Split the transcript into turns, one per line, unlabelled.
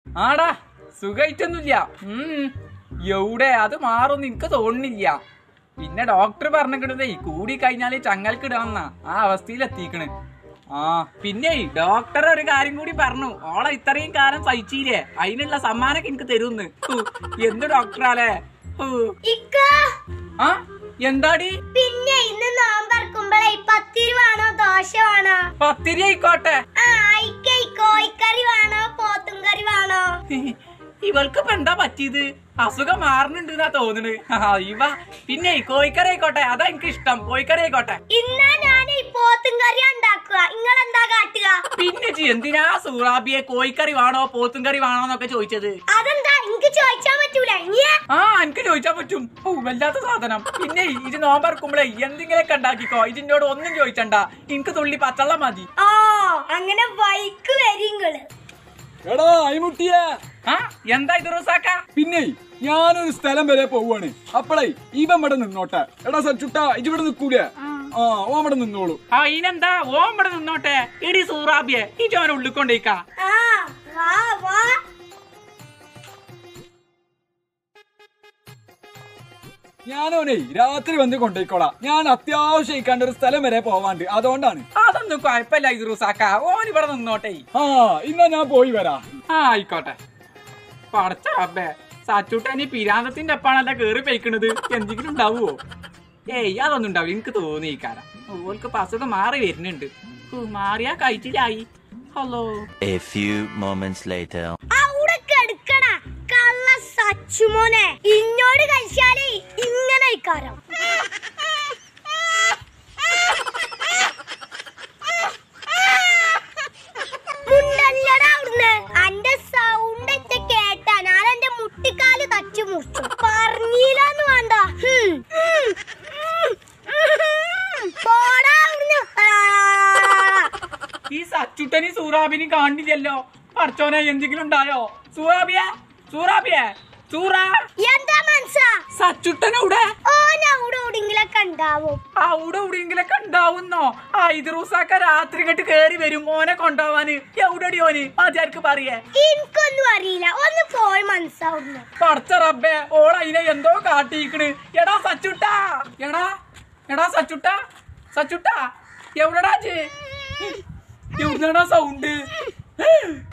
ആടാ സുഖായിട്ടൊന്നുമില്ല ഉം എവിടെ അത് മാറും എനിക്ക് തോന്നുന്നില്ല പിന്നെ ഡോക്ടർ പറഞ്ഞിട്ടേ കൂടി കഴിഞ്ഞാല് ചങ്ങൽക്കിടാന്ന ആ അവസ്ഥയിൽ എത്തിക്കണ് ആ പിന്നെ ഡോക്ടർ ഒരു കാര്യം കൂടി പറഞ്ഞു ഓളെ ഇത്രയും കാലം സഹിച്ചില്ലേ അതിനുള്ള സമ്മാനൊക്കെ എനിക്ക് തരുന്ന് ഹു, എന്ത് ഡോക്ടറാലേ ഹു.
ഇക്ക
ആ എന്താടി
പിന്നെ ഇന്ന് നോമ്പറക്കുമ്പോഴേ പത്തിരി വേണോ ദോശ വേണോ
പത്തിരി ആയിക്കോട്ടെ
ആ ഇക്ക ഈ കോഴിക്കറി വേണോ പോത്തും കറി വേണോ
ഇവൾക്ക് ഇപ്പൊ എന്താ പറ്റിയത് അസുഖം മാറുന്നുണ്ട് എന്നാ തോന്നുന്നത് ഇവ പിന്നെ കോഴിക്കറി ആയിക്കോട്ടെ അതാ എനിക്ക് ഇഷ്ടം കോഴിക്കറി ആയിക്കോട്ടെ
ഇന്നാ ഞാൻ ഈ പോത്തും കറി ഉണ്ടാക്കുക നിങ്ങളെന്താ കാട്ടുക
പിന്നെ ജി എന്തിനാ സൂറാബിയെ കോഴിക്കറി വേണോ പോത്തും കറി വേണോ എന്നൊക്കെ ചോദിച്ചത്
അതെന്താ എനിക്ക് ചോദിച്ചാൻ പറ്റൂല ഇനിയെ
ആ എനിക്ക് ചോദിച്ചാ പറ്റും ഓ വല്ലാത്ത സാധനം പിന്നെ ഇത് നോമ്പറക്കുമ്പോഴേ എന്തെങ്കിലുമൊക്കെ ഉണ്ടാക്കിക്കോ ഇതിനോട് ഒന്നും ചോദിച്ചണ്ട എനിക്ക് തുള്ളി പച്ചള്ളം മതി
ആ അങ്ങനെ വൈക്ക് വരിങ്ങള്
എടാ അയിമുട്ടിയെ
ആ എന്താ ഇത് റൂസാക്ക
പിന്നെ ഞാനൊരു സ്ഥലം വരെ പോവാണ് അപ്പളേ ഇവൻ ഇവിടെ നിന്നോട്ടെ എടാ സച്ചുട്ട ഇവിടെ നിക്കൂലേ ആ ഓ ഇവിടെ നിന്നോളൂ
ആ ഇനെന്താ ഓൻ ഇവിടെ നിന്നോട്ടെ എടി സൂറാബിയെ ഈ ചോന ഉള്ളിക്കൊണ്ടേക്കാ
ആ വാ വാ
ഞാനോനെ രാത്രി വന്ന് കൊണ്ടേക്കോളാം ഞാൻ അത്യാവശ്യം ഇക്കാണ്ട് ഒരു സ്ഥലം വരെ പോവാണ്ട് അതുകൊണ്ടാണ്
അതൊന്നും കുഴപ്പമില്ല ഇത് റൂസാക്ക ഓൻ ഇവിടെ നിന്നോട്ടെ
ആ ഇന്നാ ഞാൻ പോയി വരാം
ആ ആയിക്കോട്ടെ പടച്ച റബ്ബേ സച്ചൂട്ടനി പിരാന്തത്തിന്റെ അപ്പാണല്ല കേറി പെയ്ക്കണത് എന്തെങ്കിലും ഉണ്ടാവുമോ ഏയ് അതൊന്നും ഉണ്ടാവില്ല എനിക്ക് തോന്നി ഈ കാരം ഓൾക്ക് ഇപ്പൊ അസുഖം മാറി വരുന്നുണ്ട് ഹൂ, മാറിയാ കഴിച്ചില്ലായി hello
A few moments later.
അവിടെ കെടുക്കണ കള്ള സച്ചുമോനെ ഇന്നോട് കഴിച്ചാലേ ഇങ്ങനെ ഇക്കാരം മുണ്ടല്ലടാ അവിടുന്ന് അന്റെ സൗണ്ട് ഒക്കെ കേട്ടാ ഞാൻ എന്റെ മുട്ടിക്കാല് തച്ചു മുറിച്ചു പറഞ്ഞില്ലാന്ന് വേണ്ട ഹും. ഉം. ഉം. ഉം. പോടാ അവിടുന്ന് ആ.
ഈ സച്ചുട്ടനി സൂറാബിനി കാണില്ലല്ലോ പടച്ചോനെ എന്തെങ്കിലും ഉണ്ടായോ സൂറാബിയെ സൂറാബിയെ സൂറാ
എന്താ മനസ്സാ
സച്ചുട്ടനവിടെ
ഓൻ അവിടെ എവിടെങ്കിലൊക്കെ ഉണ്ടാവും
അവിടെ എവിടെയെങ്കിലൊക്കെ ഉണ്ടാവുന്നോ ആ ഇത് റൂസാക്ക രാത്രി ഇങ്ങോട്ട് കേറി വരും ഓനെ കൊണ്ടുപോവാന് എവിടെടി ഓന് ആചാർക്ക് പറയേ
എനിക്കൊന്നും അറിയില്ല ഒന്ന് പോയി മനസ്സാവുന്നു
പടച്ച റബ്ബേ ഓൾ അതിനെ എന്തോ കാട്ടിയിക്കണ് എടാ സച്ചുട്ടാ എടാ എടാ സച്ചുട്ടാ സച്ചുട്ടാ എവിടെടാ ജെ എവിടുന്നാടാ സൗണ്ട്